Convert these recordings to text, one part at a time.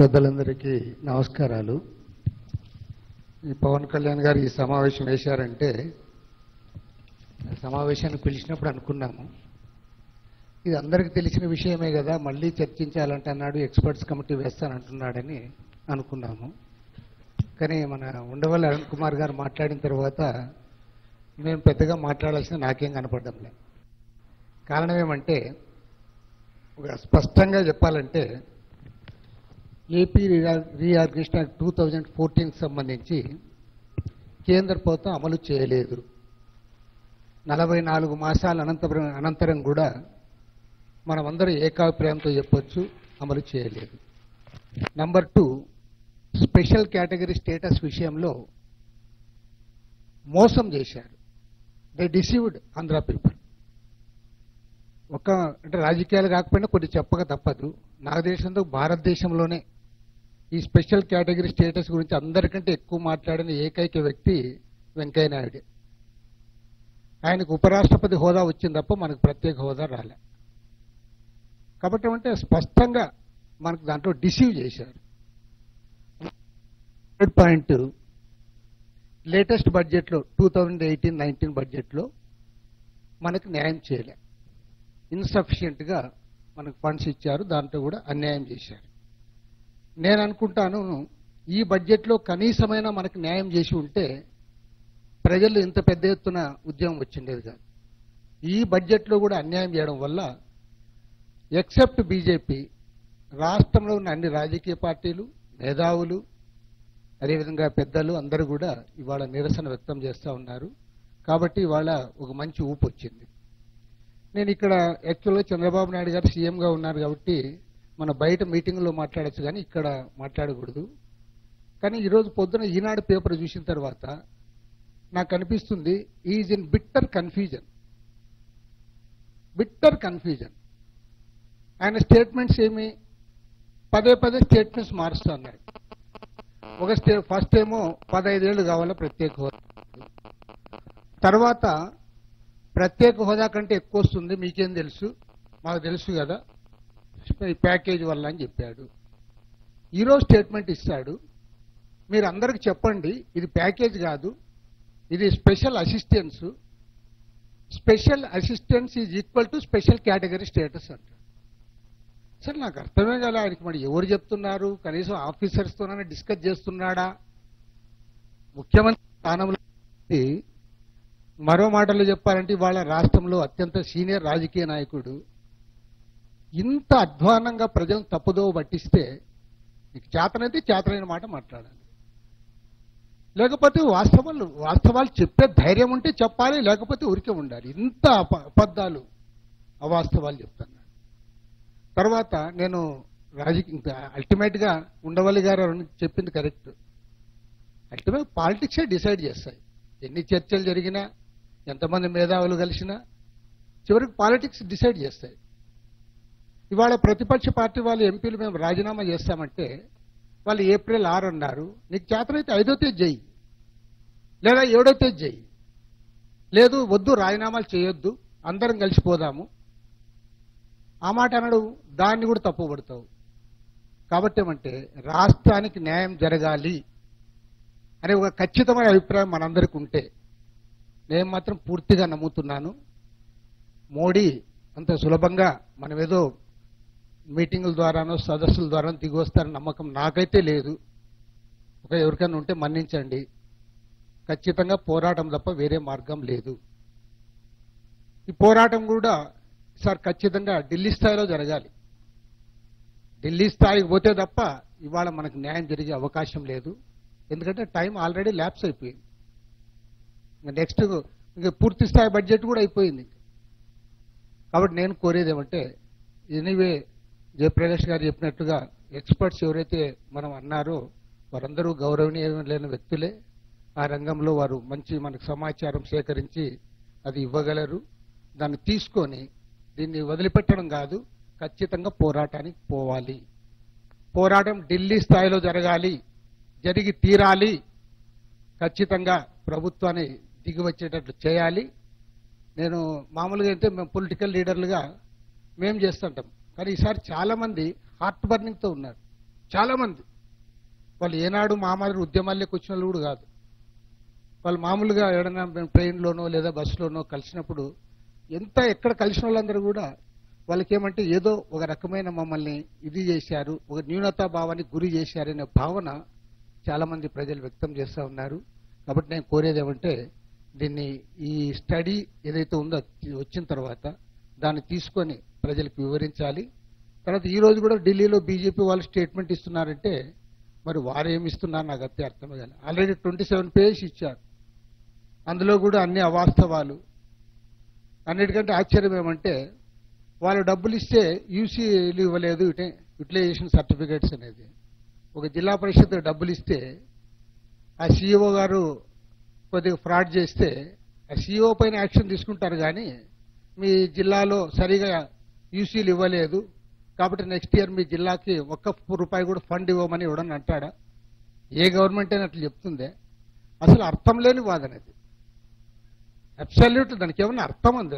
పెద్దలందరికీ నమస్కారాలు ఈ పవన్ కళ్యాణ్ గారు ఈ సమావేశం వేశారంటే సమావేశానికి పిలిచినప్పుడు అనుకున్నాము ఇది అందరికీ తెలిసిన విషయమే కదా మళ్ళీ చర్చించాలంటే అన్నాడు ఎక్స్పర్ట్స్ కమిటీ వేస్తానంటున్నాడని అనుకున్నాము కానీ మన ఉండవల్లి అరుణ్ కుమార్ గారు మాట్లాడిన తర్వాత మేము పెద్దగా మాట్లాడాల్సిన నాకేం కనపడడం కారణం ఏమంటే ఒక స్పష్టంగా చెప్పాలంటే AP reorganisation act two thousand ఫోర్టీన్కి సంబంధించి కేంద్ర ప్రభుత్వం అమలు చేయలేదు నలభై నాలుగు మాసాల అనంతరం అనంతరం కూడా మనమందరం ఏకాభిప్రాయంతో చెప్పొచ్చు అమలు చేయలేదు number two special category status విషయంలో మోసం చేశారు దే డిసీవ్డ్ ఆంధ్ర పీపుల్ ఒక అంటే రాజకీయాలు కాకపోయినా కొన్ని చెప్పక తప్పదు నాకు తెలిసినంత భారతదేశంలోనే ఈ స్పెషల్ కేటగిరీ స్టేటస్ గురించి అందరికంటే ఎక్కువ మాట్లాడిన ఏకైక వ్యక్తి వెంకయ్య నాయుడు ఆయనకు ఉపరాష్ట్రపతి హోదా వచ్చింది తప్ప మనకు ప్రత్యేక హోదా రాలే కాబట్టి అంటే స్పష్టంగా మనకు దాంట్లో డిసీవ్ చేశారు థర్డ్ పాయింట్ లేటెస్ట్ బడ్జెట్లో టూ థౌజండ్ ఎయిటీన్ నైన్టీన్ బడ్జెట్లో మనకు న్యాయం చేయలే ఇన్సఫిషియెంట్గా మనకు ఫండ్స్ ఇచ్చారు దాంట్లో కూడా అన్యాయం చేశారు నేను అనుకుంటాను ఈ బడ్జెట్లో కనీసమైన మనకు న్యాయం చేసి ఉంటే ప్రజలు ఇంత పెద్ద ఎత్తున ఉద్యమం వచ్చిండేది కాదు ఈ బడ్జెట్లో కూడా అన్యాయం చేయడం వల్ల ఎక్సెప్ట్ బీజేపీ రాష్ట్రంలో ఉన్న అన్ని రాజకీయ పార్టీలు మేధావులు అదేవిధంగా పెద్దలు అందరూ కూడా ఇవాళ నిరసన వ్యక్తం చేస్తూ ఉన్నారు కాబట్టి ఇవాళ ఒక మంచి ఊపు వచ్చింది నేను ఇక్కడ యాక్చువల్గా చంద్రబాబు నాయుడు గారు సీఎంగా ఉన్నారు కాబట్టి మన బయట మీటింగ్లో మాట్లాడచ్చు కానీ ఇక్కడ మాట్లాడకూడదు కానీ ఈరోజు పొద్దున ఈనాడు పేపర్ చూసిన తర్వాత నాకు అనిపిస్తుంది is in bitter confusion bitter confusion ఆయన స్టేట్మెంట్స్ ఏమి పదే పదే స్టేట్మెంట్స్ మారుస్తూ అన్నాడు ఒక స్టే ఫస్ట్ ఏమో పదహైదేళ్ళు కావాలా ప్రత్యేక హోదా తర్వాత ప్రత్యేక హోదా కంటే ఎక్కువ వస్తుంది మీకేం తెలుసు మాకు తెలుసు కదా ఈ ప్యాకేజ్ వల్ల అని చెప్పాడు ఈరోజు స్టేట్మెంట్ ఇస్తాడు మీరు అందరికి చెప్పండి ఇది ప్యాకేజ్ కాదు ఇది special assistance special assistance is equal to special category status అంటాడు సరే నాకు అర్థమే కదా ఆయనకి మరి ఎవరు చెప్తున్నారు కనీసం ఆఫీసర్స్తోనైనా డిస్కస్ చేస్తున్నాడా ముఖ్యమంత్రి స్థానంలో ఉండి మరో మాటలో చెప్పాలంటే ఇవాళ రాష్ట్రంలో అత్యంత సీనియర్ రాజకీయ నాయకుడు ఇంత అధ్వానంగా ప్రజలను తప్పుదోవ పట్టిస్తే నీకు చేతనైతే చేతనైన మాట మాట్లాడాలి లేకపోతే వాస్తవాలు వాస్తవాలు చెప్పే ధైర్యం ఉంటే చెప్పాలి లేకపోతే ఉరికే ఉండాలి ఇంత అప- అబద్ధాలు అవాస్తవాలు చెప్తున్నాడు తర్వాత నేను రాజకీయ అల్టిమేట్గా ఉండవల్లి గారు చెప్పింది కరెక్ట్ అల్టిమేట్ పాలిటిక్సే డిసైడ్ చేస్తాయి ఎన్ని చర్చలు జరిగినా ఎంతమంది మేధావులు కలిసినా చివరికి పాలిటిక్స్ డిసైడ్ చేస్తాయి ఇవాళ ప్రతిపక్ష పార్టీ వాళ్ళు ఎంపీలు మేము రాజీనామా చేస్తామంటే వాళ్ళు ఏప్రిల్ ఆరు అన్నారు నీకు చేతనైతే ఐదో తేదీ చెయ్యి లేదా ఏడో తేదీ చెయ్యి లేదు వద్దు రాజీనామాలు చేయొద్దు అందరం కలిసిపోదాము ఆ మాట అనడు దాన్ని కూడా తప్పుపడతావు కాబట్టి ఏమంటే రాష్ట్రానికి న్యాయం జరగాలి అనే ఒక ఖచ్చితమైన అభిప్రాయం మనందరికీ ఉంటే నేను మాత్రం పూర్తిగా నమ్ముతున్నాను మోడీ అంత సులభంగా మనం ఏదో మీటింగుల ద్వారానో సదస్సుల ద్వారానో దిగి వస్తారని నమ్మకం నాకైతే లేదు ఒక ఎవరికైనా ఉంటే మన్నించండి ఖచ్చితంగా పోరాటం తప్ప వేరే మార్గం లేదు ఈ పోరాటం కూడా సార్ ఖచ్చితంగా ఢిల్లీ స్థాయిలో జరగాలి ఢిల్లీ స్థాయికి పోతే తప్ప ఇవాళ మనకు న్యాయం జరిగే అవకాశం లేదు ఎందుకంటే టైం ఆల్రెడీ ల్యాప్స్ అయిపోయింది ఇంకా నెక్స్ట్ ఇంకా పూర్తి స్థాయి బడ్జెట్ కూడా అయిపోయింది కాబట్టి నేను కోరేది ఏమంటే ఎనీవే జయప్రకాష్ గారు చెప్పినట్టుగా ఎక్స్పర్ట్స్ ఎవరైతే మనం అన్నారో వారందరూ గౌరవనీయమైన వ్యక్తులే ఆ రంగంలో వారు మంచి మనకు సమాచారం సేకరించి అది ఇవ్వగలరు దాన్ని తీసుకొని దీన్ని వదిలిపెట్టడం కాదు ఖచ్చితంగా పోరాటానికి పోవాలి పోరాటం ఢిల్లీ స్థాయిలో జరగాలి జరిగి తీరాలి ఖచ్చితంగా ప్రభుత్వాన్ని దిగి వచ్చేటట్లు చేయాలి నేను మామూలుగా అయితే మేము పొలిటికల్ లీడర్లుగా మేము చేస్తుంటాం కానీ ఈసారి చాలా మంది హార్ట్ బర్నింగ్తో ఉన్నారు చాలా మంది వాళ్ళు ఏనాడు మా మాదిరి ఉద్యమాల్లోకి వచ్చిన వాళ్ళు కూడా కాదు వాళ్ళు మామూలుగా ఏడైనా మేము ట్రైన్లోనో లేదా బస్సులోనో కలిసినప్పుడు ఎంత ఎక్కడ కలిసిన వాళ్ళందరూ కూడా వాళ్ళకి ఏమంటే ఏదో ఒక రకమైన మమ్మల్ని ఇది చేశారు ఒక న్యూనతా భావానికి గురి చేశారనే భావన చాలా మంది ప్రజలు వ్యక్తం చేస్తూ ఉన్నారు కాబట్టి నేను కోరేది ఏమంటే దీన్ని ఈ స్టడీ ఏదైతే ఉందో అది వచ్చిన తర్వాత దాన్ని తీసుకొని ప్రజలకు వివరించాలి తర్వాత ఈ రోజు కూడా ఢిల్లీలో బీజేపీ వాళ్ళు స్టేట్మెంట్ ఇస్తున్నారంటే మరి వారు ఏమి ఇస్తున్నారు నాకు అత్తే అర్థమే కాదు ఆల్రెడీ ట్వంటీ సెవెన్ పేజ్ ఇచ్చారు అందులో కూడా అన్ని అవాస్తవాలు అన్నిటికంటే ఆశ్చర్యం ఏమంటే వాళ్ళు డబ్బులు ఇస్తే యూసీలు ఇవ్వలేదు ఇటే యూటిలైజేషన్ సర్టిఫికేట్స్ అనేది ఒక జిల్లా పరిషత్ డబ్బులు ఇస్తే ఆ సీఈఓ గారు కొద్దిగా ఫ్రాడ్ చేస్తే ఆ సీఈఓ పైన యాక్షన్ తీసుకుంటారు కానీ మీ జిల్లాలో సరిగా యూసీలు ఇవ్వలేదు కాబట్టి నెక్స్ట్ ఇయర్ మీ జిల్లాకి ఒక్క రూపాయి కూడా ఫండ్ ఇవ్వమని ఇవ్వడని అంటాడా ఏ గవర్నమెంట్ అయినా అట్లా చెప్తుందే అసలు అర్థం లేని వాదన అది అబ్సల్యూట్ దానికి ఏమన్నా అర్థం ఉందా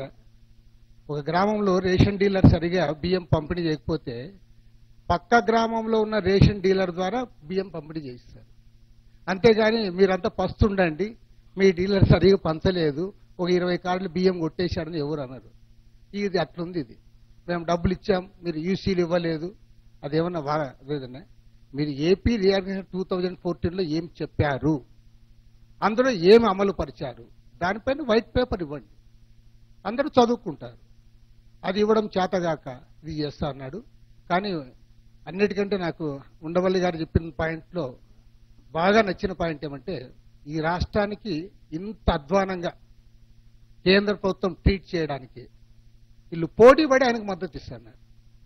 ఒక గ్రామంలో రేషన్ డీలర్ సరిగా బియ్యం పంపిణీ చేయకపోతే పక్క గ్రామంలో ఉన్న రేషన్ డీలర్ ద్వారా బియ్యం పంపిణీ చేయిస్తారు అంతేగాని మీరంతా పస్తుండండి మీ డీలర్ సరిగా పంచలేదు ఒక ఇరవై కార్డులు బియ్యం కొట్టేశాడని ఎవరు అన్నారు ఇది అట్లుంది ఇది మేము డబ్బులు ఇచ్చాం మీరు యూసీలు ఇవ్వలేదు అదేమన్నా వా లేదన్నా మీరు ఏపీ రియాగ్నేషన్ టూ థౌజండ్ ఫోర్టీన్లో ఏం చెప్పారు అందులో ఏం అమలు పరిచారు దానిపైన వైట్ పేపర్ ఇవ్వండి అందరూ చదువుకుంటారు అది ఇవ్వడం చేతగాక ఇది చేస్తా అన్నాడు కానీ అన్నిటికంటే నాకు ఉండవల్లి గారు చెప్పిన పాయింట్లో బాగా నచ్చిన పాయింట్ ఏమంటే ఈ రాష్ట్రానికి ఇంత అధ్వానంగా కేంద్ర ప్రభుత్వం ట్రీట్ చేయడానికి వీళ్ళు పోటీ పడి ఆయనకు మద్దతు ఇస్తున్నారు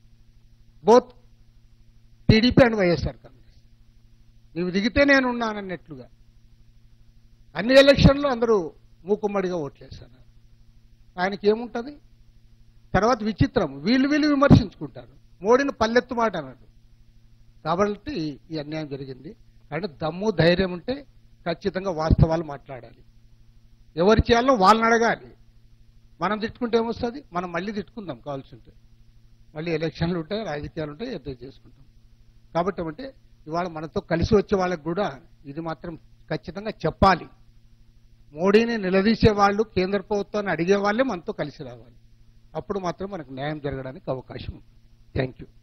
బోత్ టీడీపీ అండ్ వైఎస్ఆర్ కాంగ్రెస్ నీవు దిగితే నేను ఉన్నానన్నట్లుగా అన్ని ఎలక్షన్లో అందరూ మూకుమ్మడిగా ఓట్లేస్తున్నారు ఆయనకి ఏముంటుంది తర్వాత విచిత్రం వీళ్ళు వీళ్ళు విమర్శించుకుంటారు మోడీని పల్లెత్తు మాట అన్నాడు కాబట్టి ఈ అన్యాయం జరిగింది అంటే దమ్ము ధైర్యం ఉంటే ఖచ్చితంగా వాస్తవాలు మాట్లాడాలి ఎవరు చేయాలో వాళ్ళని అడగాలి మనం తిట్టుకుంటే ఏమొస్తుంది మనం మళ్ళీ తిట్టుకుందాం కావాల్సి ఉంటే మళ్ళీ ఎలక్షన్లు ఉంటాయి రాజకీయాలు ఉంటాయి ఎదురు చేసుకుంటాం కాబట్టి అంటే ఇవాళ మనతో కలిసి వచ్చే వాళ్ళకి కూడా ఇది మాత్రం ఖచ్చితంగా చెప్పాలి మోడీని నిలదీసే వాళ్ళు కేంద్ర ప్రభుత్వాన్ని అడిగే వాళ్ళే మనతో కలిసి రావాలి అప్పుడు మాత్రం మనకు న్యాయం జరగడానికి అవకాశం ఉంది థ్యాంక్ యూ